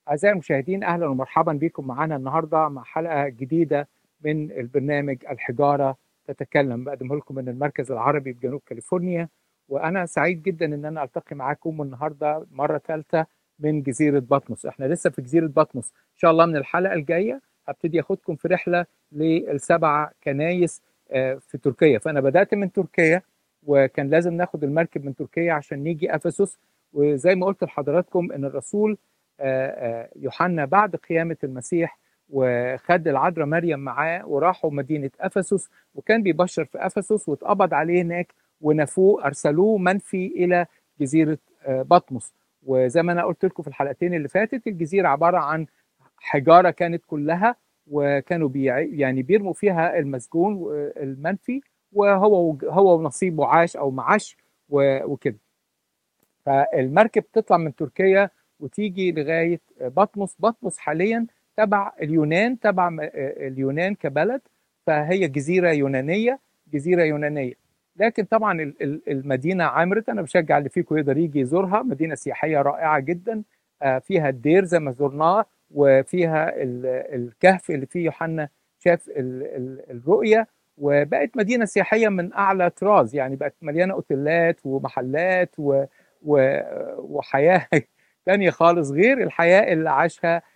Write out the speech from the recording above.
أعزائي المشاهدين أهلا ومرحبا بكم معنا النهاردة مع حلقة جديدة من البرنامج الحجارة تتكلم بقدمه لكم من المركز العربي بجنوب كاليفورنيا وأنا سعيد جدا إن أنا ألتقي معاكم النهاردة مرة ثالثة من جزيرة بطمس احنا لسه في جزيرة بطمس إن شاء الله من الحلقة الجاية هبتدي أخدكم في رحلة للسبع كنايس في تركيا فأنا بدأت من تركيا وكان لازم ناخد المركب من تركيا عشان نيجي أفسس وزي ما قلت لحضراتكم إن الرسول يوحنا بعد قيامة المسيح وخد العذراء مريم معاه وراحوا مدينة أفسس وكان بيبشر في أفسس واتقبض عليه هناك ونفوه أرسلوه منفي إلى جزيرة بطمس وزي ما أنا قلت لكم في الحلقتين اللي فاتت الجزيرة عبارة عن حجارة كانت كلها وكانوا بي يعني بيرموا فيها المسجون المنفي وهو هو ونصيبه عاش أو معاش وكده فالمركب تطلع من تركيا وتيجي لغايه بطمس بطمس حاليا تبع اليونان تبع اليونان كبلد فهي جزيره يونانيه جزيره يونانيه لكن طبعا المدينه عمرت انا بشجع اللي فيكم يقدر يجي يزورها مدينه سياحيه رائعه جدا فيها الدير زي ما زرناه وفيها الكهف اللي فيه يوحنا شاف الرؤيه وبقت مدينه سياحيه من اعلى طراز يعني بقت مليانه اوتيلات ومحلات و... و... وحياه تانية خالص غير الحياة اللي عاشها